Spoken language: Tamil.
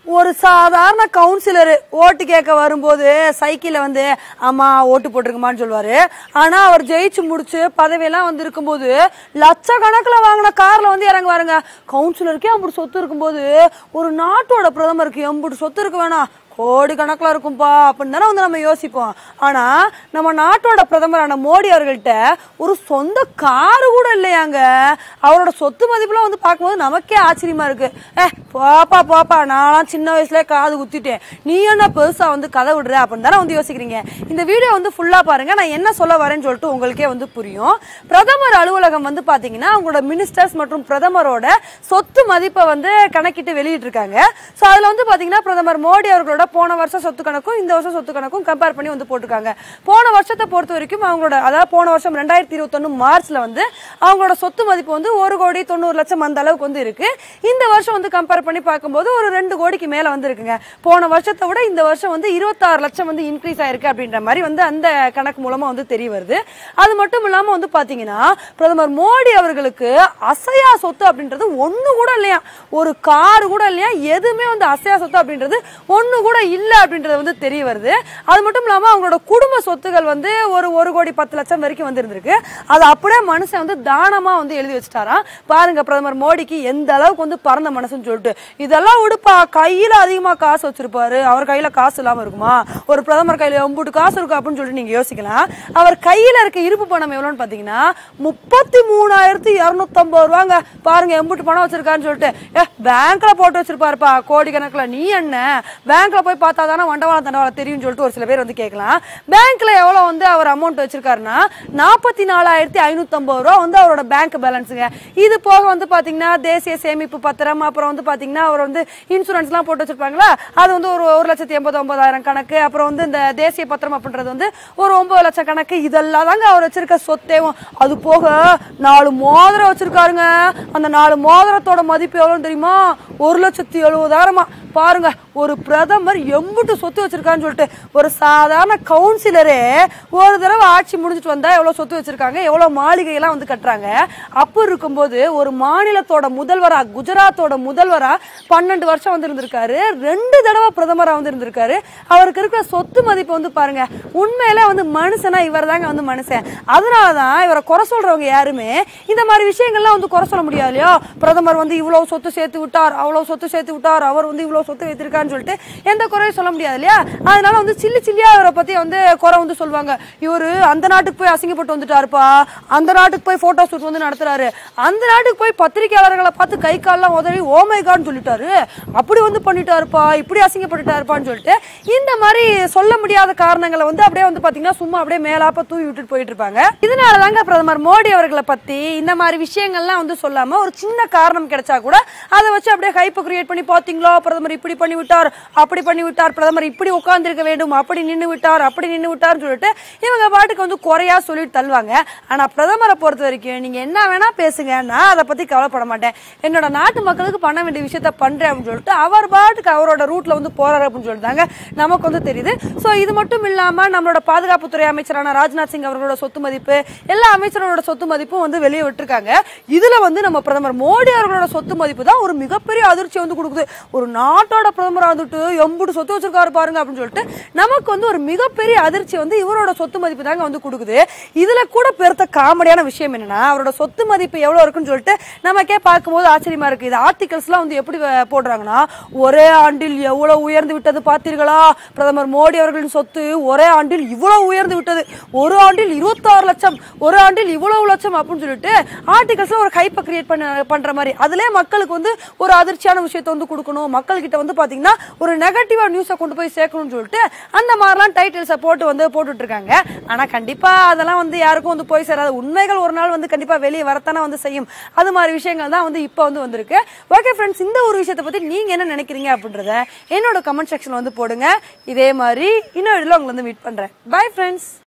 ஒரு சாதாரண கவுன்சிலர் ஓட்டு கேட்க வரும்போது சைக்கிள்ல வந்து ஆமா ஓட்டு போட்டிருக்குமான்னு சொல்லுவாரு ஆனா அவர் ஜெயிச்சு முடிச்சு பதவியெல்லாம் வந்து இருக்கும்போது லட்சக்கணக்கில் வாங்கின கார்ல வந்து இறங்குவாருங்க கவுன்சிலருக்கே அப்படி சொத்து இருக்கும்போது ஒரு நாட்டோட பிரதமருக்கு எம்புட்டு சொத்து இருக்கு வேணாம் கோடி கணக்கில் இருக்கும்பா அப்படின்னு தானே வந்து நம்ம யோசிப்போம் ஆனா நம்ம நாட்டோட பிரதமரான மோடி அவர்கள்ட்ட ஒரு சொந்த காரு கூட இல்லையாங்க அவரோட சொத்து மதிப்புலாம் வந்து பார்க்கும்போது நமக்கே ஆச்சரியமா இருக்கு ஏ போப்பா போப்பா நான்லாம் சின்ன வயசுல காது குத்திட்டேன் நீ என்ன பெருசா வந்து கதை விடுற அப்படின்னு தானே வந்து யோசிக்கிறீங்க இந்த வீடியோ வந்து ஃபுல்லா பாருங்க நான் என்ன சொல்ல வரேன்னு சொல்லிட்டு உங்களுக்கே வந்து புரியும் பிரதமர் அலுவலகம் வந்து பாத்தீங்கன்னா அவங்களோட மினிஸ்டர்ஸ் மற்றும் பிரதமரோட சொத்து மதிப்பை வந்து கணக்கிட்டு வெளியிட்டிருக்காங்க ஸோ அதுல வந்து பாத்தீங்கன்னா பிரதமர் மோடி அவர்களோட போன வருஷம் சொத்து கணக்கும் இந்த வருஷம் சொத்து கணக்கும் கம்பேர் பண்ணி வந்து போட்டிருக்காங்க போன வருஷத்தை பொறுத்த வரைக்கும் அவங்களோட அதாவது போன வருஷம் ரெண்டாயிரத்தி இருபத்தொன்னு மார்ச்ல வந்து அவங்களோட சொத்து மதிப்பு வந்து ஒரு கோடி தொண்ணூறு லட்சம் அந்த அளவுக்கு வந்து இருக்கு இந்த வருஷம் வந்து கம்பேர் பண்ணி பார்க்கும்போது ஒரு ரெண்டு கோடிக்கு மேல வந்து இருக்குங்க போன வருஷத்தை விட இந்த வருஷம் வந்து இருபத்தாறு லட்சம் வந்து இன்க்ரீஸ் ஆயிருக்கு அப்படின்ற மாதிரி வந்து அந்த கணக்கு மூலமா வந்து தெரிய வருது அது மட்டும் இல்லாம வந்து பாத்தீங்கன்னா பிரதமர் மோடி அவர்களுக்கு அசையா சொத்து அப்படின்றது ஒண்ணு கூட இல்லையா ஒரு கார் கூட இல்லையா எதுவுமே வந்து அசையா சொத்து அப்படின்றது ஒண்ணு கூட இல்ல அப்படின்றது வந்து தெரிய வருது அது மட்டும் இல்லாம அவங்களோட குடும்ப சொத்துகள் வந்து ஒரு ஒரு கோடி பத்து லட்சம் வரைக்கும் வந்து இருந்திருக்கு அது அப்படியே மனுஷன் வந்து தானமா வந்து எழுதி வச்சுட்டாராம் பாருங்க பிரதமர் மோடிக்கு எந்த அளவுக்கு வந்து பறந்த மனசுன்னு சொல்லிட்டு இதெல்லாம் உடுப்பா கையில அதிகமா காசு வச்சிருப்பாரு அவர் கையில காசு இல்லாம இருக்குமா ஒரு பிரதமர் கையில எம்புட்டு காசு இருக்கும் அப்படின்னு சொல்லிட்டு நீங்க யோசிக்கலாம் அவர் கையில இருக்க இருப்பு பணம் எவ்வளவுன்னு பாத்தீங்கன்னா முப்பத்தி மூணாயிரத்தி இருநூத்தம்பது ரூபாங்க பாருங்க எம்புட்டு பணம் வச்சிருக்கான்னு சொல்லிட்டு ஏ பேங்க்ல போட்டு வச்சிருப்பாருப்பா கோடி கணக்குல நீ என்ன பேங்க்ல போய் பார்த்தா தானே வண்டவாளம் தண்டவாளம் தெரியும்னு சொல்லிட்டு ஒரு சில பேர் வந்து கேட்கலாம் பேங்க்ல எவ்வளவு வந்து அவர் அமௌண்ட் வச்சிருக்காருன்னா நாற்பத்தி நாலாயிரத்தி ஐநூத்தம்பது ரூபா வந்து அவரோட பேங்க் பேலன்ஸுங்க இது போக வந்து பாத்தீங்கன்னா தேசிய சேமிப்பு பத்திரம் அப்புறம் வந்து பாத்தீங்கன்னா அவர் வந்து இன்சூரன்ஸ் எல்லாம் போட்டு வச்சிருப்பாங்களா அது வந்து ஒரு ஒரு லட்சத்தி எண்பது ஒன்பதாயிரம் கணக்கு அப்புறம் வந்து இந்த தேசிய பத்திரம் அப்படின்றது வந்து ஒரு ஒன்பது லட்சம் கணக்கு இதெல்லாம் தாங்க அவர் வச்சிருக்க சொத்தேவும் அது போக நாலு மோதிரம் வச்சிருக்காருங்க அந்த நாலு மோதிரத்தோட மதிப்பு எவ்வளவு தெரியுமா ஒரு லட்சத்தி எழுபதாயிரமா பாருங்க ஒரு பிரதமர் எம்புட்டு சொத்து வச்சிருக்கான்னு சொல்லிட்டு ஒரு சாதாரண கவுன்சிலரே ஒரு தடவை ஆட்சி முடிஞ்சிட்டு வந்தா எவ்வளவு சொத்து வச்சிருக்காங்க எவ்வளவு மாளிகை எல்லாம் வந்து கட்டுறாங்க அப்போ இருக்கும்போது ஒரு மாநிலத்தோட முதல்வரா குஜராத்தோட முதல்வரா பன்னெண்டு வருஷம் வந்து இருந்திருக்காரு ரெண்டு தடவை பிரதமரா வந்து இருந்திருக்காரு அவருக்கு இருக்கிற சொத்து மதிப்பு வந்து பாருங்க உண்மையில வந்து மனுஷனா இவர் தாங்க வந்து மனுஷன் அதனாலதான் இவரை குறை சொல்றவங்க யாருமே இந்த மாதிரி விஷயங்கள்லாம் வந்து குறை சொல்ல முடியாது இல்லையா பிரதமர் வந்து இவ்வளவு சொத்து சேர்த்து விட்டார் அவ்வளவு சொத்து சேர்த்து விட்டார் அவர் வந்து இவ்வளவு சொத்து வைத்திருக்கான்னு சொல்லிட்டு எந்த குறையும் சொல்ல முடியாது இல்லையா அதனால வந்து சில்லி சில்லியா அவரை பத்தி வந்து குறை வந்து சொல்லுவாங்க இவரு அந்த நாட்டுக்கு போய் அசிங்கப்பட்டு வந்துட்டாருப்பா அந்த நாட்டுக்கு போய் போட்டோ ஷூட் வந்து நடத்துறாரு அந்த நாட்டுக்கு போய் பத்திரிகையாளர்களை பார்த்து கை கால்லாம் உதவி ஓமைகான்னு சொல்லிட்டாரு அப்படி வந்து பண்ணிட்டாருப்பா இப்படி அசிங்கப்பட்டுட்டாருப்பான்னு சொல்லிட்டு இந்த மாதிரி சொல்ல முடியாத காரணங்களை வந்து அப்படியே வந்து பாத்தீங்கன்னா சும்மா அப்படியே மேலாப்ப தூவி விட்டுட்டு போயிட்டு இருப்பாங்க இதனால தாங்க பிரதமர் மோடி அவர்களை பத்தி இந்த மாதிரி விஷயங்கள்லாம் வந்து சொல்லாம ஒரு சின்ன காரணம் கிடைச்சா கூட அதை வச்சு அப்படியே ஹைப் கிரியேட் பண்ணி பாத்தீங்களா பிரதமர் இப்படி பண்ணி விட்டார் அப்படி பண்ணி விட்டார் பிரதமர் இப்படி உட்கார்ந்திருக்க வேண்டும் அப்படி நின்னு விட்டார் அப்படி நின்னு விட்டார்னு சொல்லிட்டு இவங்க பாட்டுக்கு வந்து குறையா சொல்லிட்டு தள்ளுவாங்க ஆனா பிரதமரை பொறுத்த வரைக்கும் நீங்க என்ன வேணா பேசுங்க நான் அதை பத்தி கவலைப்பட மாட்டேன் என்னோட நாட்டு மக்களுக்கு பண்ண வேண்டிய விஷயத்த பண்றேன் அப்படின்னு சொல்லிட்டு அவர் பாட்டுக்கு அவரோட ரூட்ல வந்து போறாரு அப்படின்னு சொல்லிட்டாங்க நமக்கு வந்து தெரியுது சோ இது மட்டும் இல்லாம நம்மளோட பாதுகாப்புத்துறை அமைச்சரான ராஜ்நாத் சிங் அவர்களோட சொத்து மதிப்பு எல்லா அமைச்சரோட சொத்து மதிப்பும் வந்து வெளியே விட்டுருக்காங்க இதுல வந்து நம்ம பிரதமர் மோடி அவர்களோட சொத்து மதிப்பு தான் ஒரு மிகப்பெரிய அதிர்ச்சி வந்து கொடுக்குது ஒரு நாட்டோட பிரதமரா வந்துட்டு எம்புட்டு சொத்து வச்சிருக்காரு பாருங்க அப்படின்னு சொல்லிட்டு நமக்கு வந்து ஒரு மிகப்பெரிய அதிர்ச்சி வந்து இவரோட சொத்து மதிப்பு தாங்க வந்து கொடுக்குது இதுல கூட பெருத்த காமெடியான விஷயம் என்னன்னா அவரோட சொத்து மதிப்பு எவ்வளவு இருக்குன்னு சொல்லிட்டு நமக்கே பார்க்கும்போது ஆச்சரியமா இருக்கு இது ஆர்டிகல்ஸ்லாம் வந்து எப்படி வ- போடுறாங்கன்னா ஒரே ஆண்டில் எவ்வளவு உயர்ந்து விட்டது பார்த்தீர்களா பிரதமர் மோடி அவர்களின் சொத்து ஒரே ஆண்டில் இவ்வளவு உயர்ந்து விட்டது ஒரு ஆண்டில் இருபத்தாறு லட்சம் ஒரு ஆண்டில் இவ்வளவு லட்சம் அப்படின்னு சொல்லிட்டு ஆர்டிகல்ஸ்ல ஒரு ஹைப்பை கிரியேட் பண்ண பண்ற மாதிரி அதுலயே மக்களுக்கு வந்து ஒரு அதிர்ச்சியான விஷயத்தை வந்து கொடுக்கணும் மக்கள் கிட்ட வந்து பாத்தீங்கன்னா ஒரு நெகட்டிவா நியூஸை கொண்டு போய் சேர்க்கணும்னு சொல்லிட்டு அந்த மாதிரிலாம் டைட்டில்ஸை போட்டு வந்து போட்டுட்டு இருக்காங்க ஆனா கண்டிப்பா அதெல்லாம் வந்து யாருக்கும் வந்து போய் சேராது உண்மைகள் ஒரு நாள் வந்து கண்டிப்பா வெளியே வரத்தானே வந்து செய்யும் அது மாதிரி விஷயங்கள் தான் வந்து இப்போ வந்து வந்திருக்கு ஓகே ஃப்ரெண்ட்ஸ் இந்த ஒரு விஷயத்தை பத்தி நீங்க என்ன நினைக்கிறீங்க அப்படின்றத என்னோட கமெண்ட் செக்ஷன்ல வந்து போடுங்க இதே மாதிரி இன்னொரு இதில் உங்களை வந்து மீட் பண்றேன் பை ஃப்ரெண்ட்ஸ்